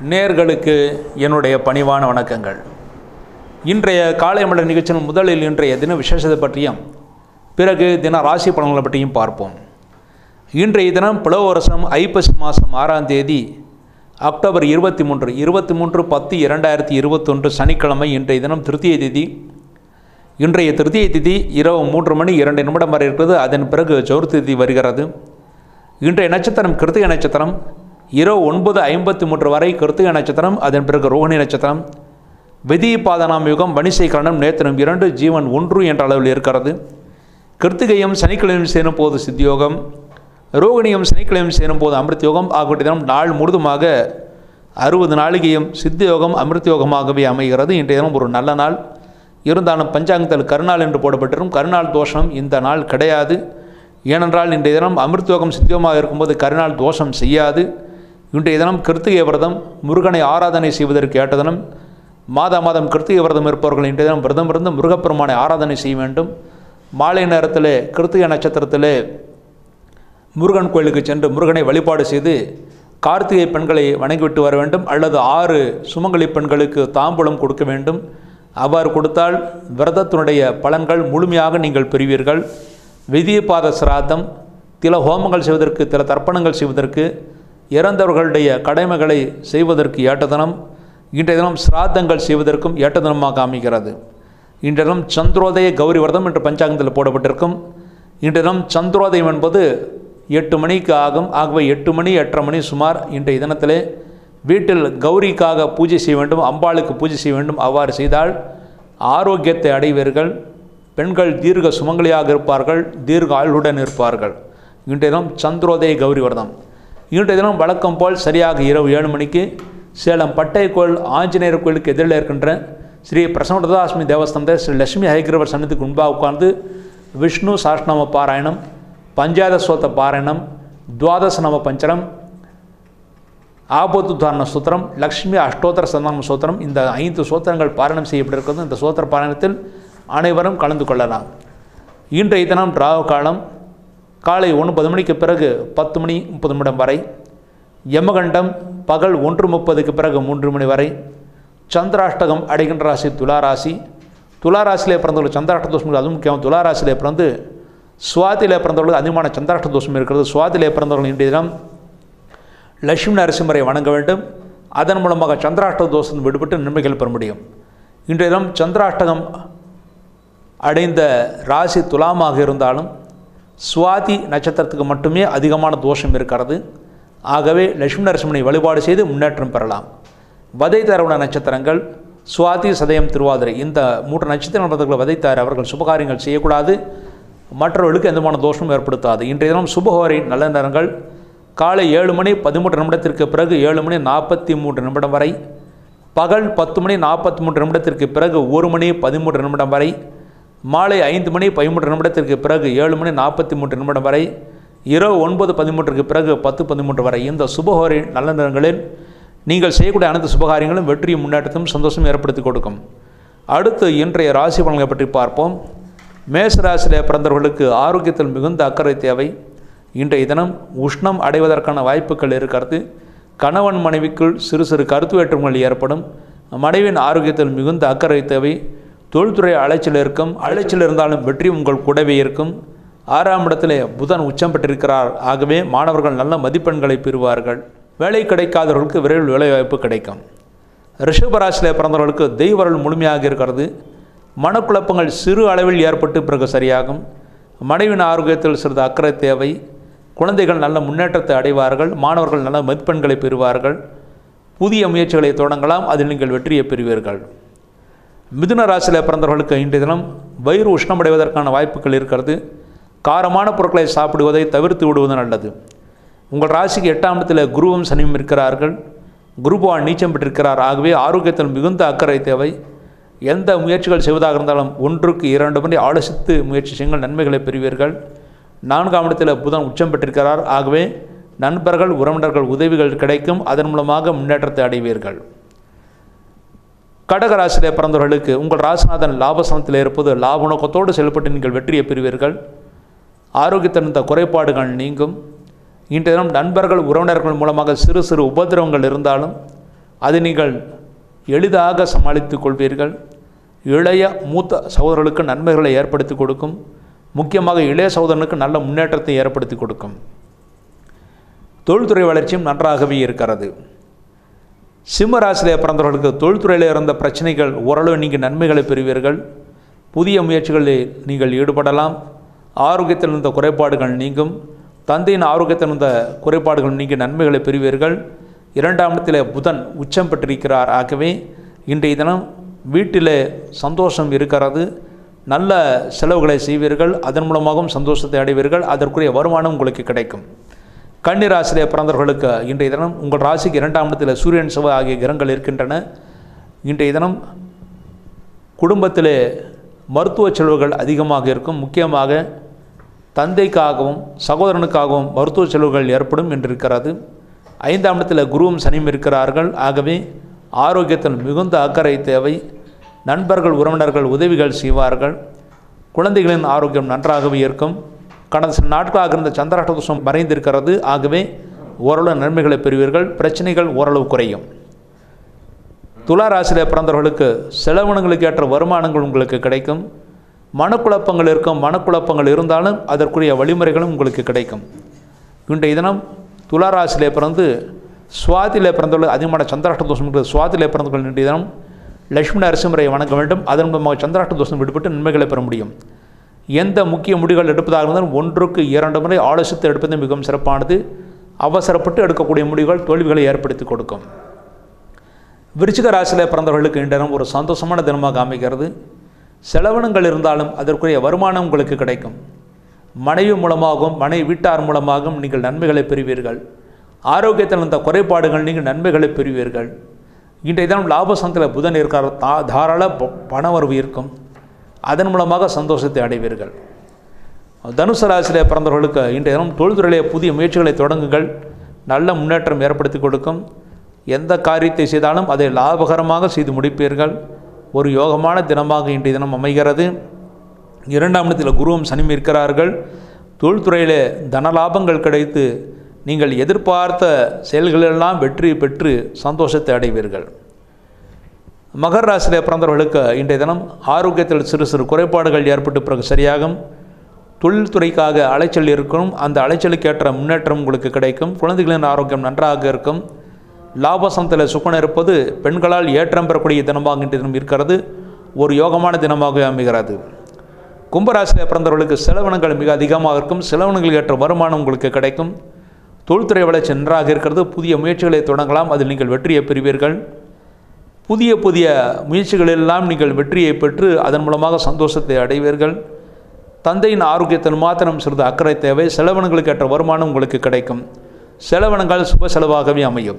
நேர்களுக்கு என்னுடைய பணிவான வணக்கங்கள் இன்றைய காலை மலர் நிகழ்ச்சியின் முதலில் இன்றைய தின விசேஷத்தை பற்றியும் பிறகு தின ராசி பலன்களை பற்றியும் பார்ப்போம் இன்றைய தினம் பிளவ வருஷம் ஐப்பசி மாதம் ஆறாம் தேதி அக்டோபர் இருபத்தி மூன்று இருபத்தி மூன்று பத்து இரண்டாயிரத்தி இருபத்தொன்று சனிக்கிழமை இன்றைய தினம் திருத்திய தேதி இன்றைய திருத்திய திதி இரவு மூன்று மணி இரண்டு நிமிடம் வரை இருக்கிறது அதன் பிறகு சௌர்த்தி திதி வருகிறது இன்றைய நட்சத்திரம் கிருத்திகை நட்சத்திரம் இரவு ஒன்பது ஐம்பத்தி மூன்று வரை கிருத்திகை நட்சத்திரம் அதன் பிறகு ரோகிணி நட்சத்திரம் விதி பாதனாம் யுகம் வணிசை கரணம் நேத்திரம் இரண்டு ஜீவன் ஒன்று என்ற அளவில் இருக்கிறது கிருத்திகையும் சனிக்கிழமையும் சேரும் போது சித்தியோகம் ரோகிணியும் சனிக்கிழமையும் சேரும் போது அமிர்த யோகம் ஆகிய தினம் நாள் முழுதுமாக அறுபது நாளிகையும் சித்த யோகம் அமிர்த யோகமாகவே அமைகிறது இன்றைய தினம் ஒரு நல்ல நாள் இருந்தாலும் பஞ்சாங்கத்தில் கருநாள் என்று போடப்பட்டிருக்கும் கருநாள் தோஷம் இந்த நாள் கிடையாது ஏனென்றால் இன்றைய தினம் அமிர்தயோகம் சித்தியமாக இருக்கும்போது கருநாள் தோஷம் செய்யாது இன்றைய தினம் கிருத்திகை விரதம் முருகனை ஆராதனை செய்வதற்கு ஏற்ற தினம் மாதா மாதம் கிருத்திகை விரதம் இருப்பவர்கள் இன்றைய தினம் விரதம் இருந்து முருகப்பெருமானை ஆராதனை செய்ய வேண்டும் மாலை நேரத்தில் கிருத்திகை நட்சத்திரத்தில் முருகன் கோயிலுக்கு சென்று முருகனை வழிபாடு செய்து கார்த்திகை பெண்களை வணங்கிவிட்டு வர வேண்டும் அல்லது ஆறு சுமங்கலி பெண்களுக்கு தாம்பூலம் கொடுக்க வேண்டும் அவ்வாறு கொடுத்தால் விரதத்தினுடைய பலன்கள் முழுமையாக நீங்கள் பெறுவீர்கள் விதியபாத சிராதம் சில ஹோமங்கள் செய்வதற்கு சில தர்ப்பணங்கள் செய்வதற்கு இறந்தவர்களுடைய கடமைகளை செய்வதற்கு ஏற்ற தினம் இன்றைய தினம் சிராத்தங்கள் செய்வதற்கும் ஏற்ற தினமாக அமைகிறது இன்றைய தினம் சந்திரோதய கௌரி விரதம் என்று பஞ்சாங்கத்தில் போடப்பட்டிருக்கும் இன்றைய தினம் சந்திரோதயம் என்பது எட்டு மணிக்கு ஆகும் ஆகவே எட்டு மணி எட்டரை மணி சுமார் இன்றைய தினத்திலே வீட்டில் கௌரிக்காக பூஜை செய்ய வேண்டும் அம்பாளுக்கு பூஜை செய்ய வேண்டும் அவ்வாறு செய்தால் ஆரோக்கியத்தை அடைவீர்கள் பெண்கள் தீர்க்க சுமங்கலியாக இருப்பார்கள் தீர்க்க ஆயுளுடன் இருப்பார்கள் இன்றைய தினம் சந்திரோதய கௌரி விரதம் இன்றைய தினம் வழக்கம் போல் சரியாக இரவு ஏழு மணிக்கு சேலம் பட்டை கோயில் ஆஞ்சநேயர் கோயிலுக்கு எதிரில் இருக்கின்ற ஸ்ரீ பிரசன்னதாஸ்மி தேவஸ்தானத்தை ஸ்ரீ லட்சுமி ஹைகிரவர் சன்னதிக்கு முன்பாக உட்கார்ந்து விஷ்ணு சாஷ்ணாம பாராயணம் பஞ்சாத சோத்த பாராயணம் துவாதச நவ பஞ்சரம் ஆபத்துத்தாரண சூத்திரம் லக்ஷ்மி அஷ்டோத்தர சந்தான சூத்திரம் இந்த ஐந்து சூத்திரங்கள் பாராயணம் செய்யப்பட்டிருக்கிறது இந்த சூத்திர பாராயணத்தில் அனைவரும் கலந்து கொள்ளலாம் இன்றைய தினம் ராகு காலம் காலை ஒன்பது மணிக்கு பிறகு பத்து மணி முப்பது நிமிடம் வரை யமகண்டம் பகல் ஒன்று முப்பதுக்கு பிறகு மூன்று மணி வரை சந்திராஷ்டகம் அடைகின்ற ராசி துளாராசி துளாராசியிலே பிறந்தவர்கள் சந்திராஷ்ட தோஷம் அது முக்கியம் துளாராசியிலே பிறந்து சுவாதியிலே பிறந்தவர்களுக்கு அதிகமான சந்திராஷ்ட தோஷம் இருக்கிறது சுவாதியிலே பிறந்தவர்கள் இன்றைய தினம் லட்சுமி நரசிம்மரை வணங்க வேண்டும் அதன் மூலமாக சந்திராஷ்டக தோஷம் விடுபட்டு நன்மைகள் பெற முடியும் இன்றைய தினம் சந்திராஷ்டகம் அடைந்த ராசி துலாமாக இருந்தாலும் சுவாதி நட்சத்திரத்துக்கு மட்டுமே அதிகமான தோஷம் இருக்கிறது ஆகவே லட்சுமி நரசிம்மனை வழிபாடு செய்து முன்னேற்றம் பெறலாம் வதை தரவுண நட்சத்திரங்கள் சுவாதி சதயம் திருவாதிரை இந்த மூன்று நட்சத்திரங்கள் வதைத்தார் அவர்கள் சுபகாரியங்கள் செய்யக்கூடாது மற்றவர்களுக்கு எந்தமான தோஷமும் ஏற்படுத்தாது இன்றைய தினம் சுபகோரை நல்ல நேரங்கள் காலை ஏழு மணி பதிமூன்று நிமிடத்திற்கு பிறகு ஏழு மணி நாற்பத்தி மூன்று நிமிடம் வரை பகல் பத்து மணி நாற்பத்தி மூன்று நிமிடத்திற்கு பிறகு ஒரு மணி பதிமூன்று நிமிடம் வரை மாலை ஐந்து மணி பதிமூன்று நிமிடத்திற்கு பிறகு ஏழு மணி நாற்பத்தி மூன்று நிமிடம் வரை இரவு ஒன்பது பதிமூன்றுக்கு பிறகு பத்து பதிமூன்று வரை இந்த சுபகோரை நல்ல நேரங்களில் நீங்கள் செய்யக்கூடிய அனைத்து சுபகாரியங்களும் வெற்றியும் முன்னேற்றத்தையும் சந்தோஷம் ஏற்படுத்தி கொடுக்கும் அடுத்து இன்றைய ராசி பலன்களை பற்றி பார்ப்போம் மேச ராசியிலே பிறந்தவர்களுக்கு ஆரோக்கியத்தில் மிகுந்த அக்கறை தேவை இன்றைய தினம் உஷ்ணம் அடைவதற்கான வாய்ப்புகள் இருக்கிறது கணவன் மனைவிக்குள் சிறு சிறு கருத்து வேற்றுமைகள் ஏற்படும் மனைவின் ஆரோக்கியத்தில் மிகுந்த அக்கறை தேவை தொழில்துறை அலைச்சல் இருக்கும் அலைச்சல் இருந்தாலும் வெற்றி உங்கள் கூடவே இருக்கும் ஆறாம் இடத்திலே புதன் உச்சம் பெற்றிருக்கிறார் ஆகவே மாணவர்கள் நல்ல மதிப்பெண்களை பெறுவார்கள் வேலை கிடைக்காதவர்களுக்கு விரைவில் வேலைவாய்ப்பு கிடைக்கும் ரிஷபராசியில் பிறந்தவர்களுக்கு தெய்வரல் முழுமையாக இருக்கிறது மனக்குழப்பங்கள் சிறு அளவில் ஏற்பட்டு பிறகு சரியாகும் மனைவின் ஆரோக்கியத்தில் சிறிது அக்கறை தேவை குழந்தைகள் நல்ல முன்னேற்றத்தை அடைவார்கள் மாணவர்கள் நல்ல மதிப்பெண்களை பெறுவார்கள் புதிய முயற்சிகளை தொடங்கலாம் அதில் நீங்கள் வெற்றியை பெறுவீர்கள் மிதுன ராசியில் பிறந்தவர்களுக்கு இன்றைய தினம் வயிறு உஷ்ணமடைவதற்கான வாய்ப்புகள் இருக்கிறது காரமான பொருட்களை சாப்பிடுவதை தவிர்த்து விடுவது நல்லது உங்கள் ராசிக்கு எட்டாம் இடத்தில் குருவும் சனியும் இருக்கிறார்கள் குருபவான் நீச்சம் பெற்றிருக்கிறார் ஆகவே ஆரோக்கியத்தில் மிகுந்த அக்கறை தேவை எந்த முயற்சிகள் செய்வதாக இருந்தாலும் ஒன்றுக்கு இரண்டு முறை ஆலோசித்து முயற்சி செய்யுங்கள் நன்மைகளை பெறுவீர்கள் நான்காம் இடத்தில் புதன் உச்சம் பெற்றிருக்கிறார் ஆகவே நண்பர்கள் உறவினர்கள் உதவிகள் கிடைக்கும் அதன் மூலமாக முன்னேற்றத்தை அடைவீர்கள் கடக ராசியிலே பிறந்தவர்களுக்கு உங்கள் ராசிநாதன் லாபசனத்தில் இருப்பது லாப நோக்கத்தோடு செயல்பட்டு நீங்கள் வெற்றியை பெறுவீர்கள் ஆரோக்கியத்தின் இந்த குறைபாடுகள் நீங்கும் இன்றைய தினம் நண்பர்கள் உறவினர்கள் மூலமாக சிறு சிறு உபதிரவங்கள் இருந்தாலும் அதை நீங்கள் எளிதாக சமாளித்துக் கொள்வீர்கள் இளைய மூத்த சகோதரர்களுக்கு நன்மைகளை ஏற்படுத்தி கொடுக்கும் முக்கியமாக இளைய சகோதரனுக்கு நல்ல முன்னேற்றத்தை ஏற்படுத்தி கொடுக்கும் தொழில்துறை வளர்ச்சியும் நன்றாகவே இருக்கிறது சிம்ம ராசியிலே பிறந்தவர்களுக்கு தொழில்துறையில் இருந்த பிரச்சனைகள் ஓரளவு நீங்கள் நன்மைகளை பெறுவீர்கள் புதிய முயற்சிகளில் நீங்கள் ஈடுபடலாம் ஆரோக்கியத்தில் இருந்த குறைபாடுகள் நீங்கும் தந்தையின் ஆரோக்கியத்தில் இருந்த குறைபாடுகள் நீங்கி நன்மைகளை பெறுவீர்கள் இரண்டாம் இடத்திலே புதன் உச்சம் பெற்றிருக்கிறார் ஆகவே இன்றைய தினம் வீட்டிலே சந்தோஷம் இருக்கிறது நல்ல செலவுகளை செய்வீர்கள் அதன் மூலமாகவும் சந்தோஷத்தை அடைவீர்கள் அதற்குரிய வருமானம் உங்களுக்கு கிடைக்கும் கன்னி ராசியிலே பிறந்தவர்களுக்கு இன்றைய தினம் உங்கள் ராசிக்கு இரண்டாம் இடத்தில் சூரியன் செவ்வாய் ஆகிய கிரகங்கள் இருக்கின்றன இன்றைய தினம் குடும்பத்திலே மருத்துவ செலவுகள் அதிகமாக இருக்கும் முக்கியமாக தந்தைக்காகவும் சகோதரனுக்காகவும் மருத்துவ செலவுகள் ஏற்படும் என்றிருக்கிறது ஐந்தாம் இடத்தில் குருவும் சனியும் இருக்கிறார்கள் ஆகவே ஆரோக்கியத்தில் மிகுந்த அக்கறை தேவை நண்பர்கள் உறவினர்கள் உதவிகள் செய்வார்கள் குழந்தைகளின் ஆரோக்கியம் நன்றாகவே இருக்கும் கடந்த சில நாட்களாக இருந்த சந்திராஷ்ட தோஷம் மறைந்திருக்கிறது ஆகவே ஓரளவு நன்மைகளை பெறுவீர்கள் பிரச்சனைகள் ஓரளவு குறையும் துலா ராசியில் பிறந்தவர்களுக்கு செலவினங்களுக்கு ஏற்ற வருமானங்கள் உங்களுக்கு கிடைக்கும் மனக்குழப்பங்கள் இருக்கும் மனக்குழப்பங்கள் இருந்தாலும் அதற்குரிய வழிமுறைகளும் உங்களுக்கு கிடைக்கும் இன்றைய தினம் துலா ராசியிலே பிறந்து சுவாதியிலே பிறந்தவர்கள் அதிகமான சந்திராஷ்ட தோஷம் இருக்கிறது சுவாதியிலே பிறந்தவர்கள் இன்றைய தினம் லட்சுமி நரசிம்மரை வணங்க வேண்டும் அதன் மூலமாக சந்திராஷ்ட தோஷம் விடுபட்டு நன்மைகளை பெற முடியும் எந்த முக்கிய முடிவுகள் எடுப்பதாக இருந்தாலும் ஒன்றுக்கு இரண்டு முறை ஆலோசித்து எடுப்பது மிகவும் சிறப்பானது அவசரப்பட்டு எடுக்கக்கூடிய முடிவுகள் தோல்விகளை ஏற்படுத்தி கொடுக்கும் விருச்சிக ராசியில் பிறந்தவர்களுக்கு இன்றைய தினம் ஒரு சந்தோஷமான தினமாக அமைகிறது செலவினங்கள் இருந்தாலும் அதற்குரிய வருமானம் உங்களுக்கு கிடைக்கும் மனைவி மூலமாகவும் மனைவி வீட்டார் மூலமாகவும் நீங்கள் நன்மைகளை பெறுவீர்கள் ஆரோக்கியத்தில் இருந்த குறைபாடுகள் நீங்கள் நன்மைகளை பெறுவீர்கள் இன்றைய தினம் லாபசந்தில் புதன் இருக்கிற தா தாராள ப- பணவரவு இருக்கும் அதன் மூலமாக சந்தோஷத்தை அடைவீர்கள் தனுசு ராசியிலே பிறந்தவர்களுக்கு இன்றைய தினம் தொழில்துறையிலே புதிய முயற்சிகளை தொடங்குங்கள் நல்ல முன்னேற்றம் ஏற்படுத்தி கொடுக்கும் எந்த காரியத்தை செய்தாலும் அதை லாபகரமாக செய்து முடிப்பீர்கள் ஒரு யோகமான தினமாக இன்றைய தினம் அமைகிறது இரண்டாம் இடத்தில் குருவும் சனியும் இருக்கிறார்கள் தொழில்துறையிலே தனலாபங்கள் கிடைத்து நீங்கள் எதிர்பார்த்த செயல்களெல்லாம் வெற்றி பெற்று சந்தோஷத்தை அடைவீர்கள் மகர ராசியிலே பிறந்தவர்களுக்கு இன்றைய தினம் ஆரோக்கியத்தில் சிறு சிறு குறைபாடுகள் ஏற்பட்டு பிறகு சரியாகும் தொழில்துறைக்காக அலைச்சல் இருக்கும் அந்த அலைச்சலுக்கு ஏற்ற முன்னேற்றம் உங்களுக்கு கிடைக்கும் குழந்தைகளின் ஆரோக்கியம் நன்றாக இருக்கும் லாபசமத்தில் சுக்கன் இருப்பது பெண்களால் ஏற்றம் பெறக்கூடிய தினமாக இன்றைய தினம் இருக்கிறது ஒரு யோகமான தினமாக அமைகிறது கும்பராசியில் பிறந்தவர்களுக்கு செலவினங்கள் மிக அதிகமாக இருக்கும் செலவினங்களுக்கு ஏற்ற வருமானம் உங்களுக்கு கிடைக்கும் தொழில்துறை வளர்ச்சி நன்றாக இருக்கிறது புதிய முயற்சிகளை தொடங்கலாம் அதில் நீங்கள் வெற்றியை பெறுவீர்கள் புதிய புதிய முயற்சிகளெல்லாம் நீங்கள் வெற்றியை பெற்று அதன் மூலமாக சந்தோஷத்தை அடைவீர்கள் தந்தையின் ஆரோக்கியத்தில் மாத்திரம் சிறிது அக்கறை தேவை செலவினங்களுக்கு ஏற்ற வருமானம் உங்களுக்கு கிடைக்கும் செலவினங்கள் சுப செலவாகவே அமையும்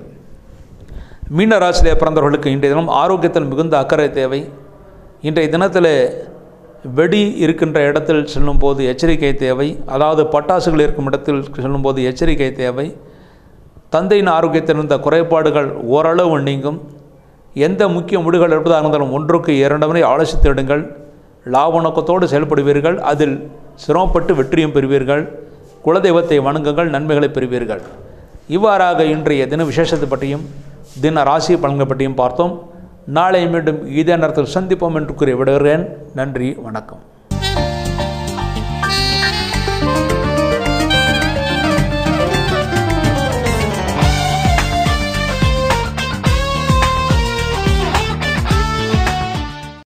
மீன ராசியிலே பிறந்தவர்களுக்கு இன்றைய தினம் ஆரோக்கியத்தில் மிகுந்த அக்கறை தேவை இன்றைய தினத்தில் வெடி இருக்கின்ற இடத்தில் செல்லும்போது எச்சரிக்கை தேவை அதாவது பட்டாசுகள் இருக்கும் இடத்தில் செல்லும்போது எச்சரிக்கை தேவை தந்தையின் ஆரோக்கியத்தில் இருந்த குறைபாடுகள் ஓரளவு நீங்கும் எந்த முக்கிய முடிவுகள் எடுப்பதாக இருந்தாலும் ஒன்றுக்கு இரண்டு முறை ஆலோசித்து எடுங்கள் லாப நோக்கத்தோடு செயல்படுவீர்கள் அதில் சிரமப்பட்டு வெற்றியும் பெறுவீர்கள் குலதெய்வத்தை வணங்குங்கள் நன்மைகளை பெறுவீர்கள் இவ்வாறாக இன்றைய தின விசேஷத்தை பற்றியும் தின ராசி பலன்கள் பற்றியும் பார்த்தோம் நாளை மீண்டும் இதே நேரத்தில் சந்திப்போம் என்று கூறி விடுகிறேன் நன்றி வணக்கம்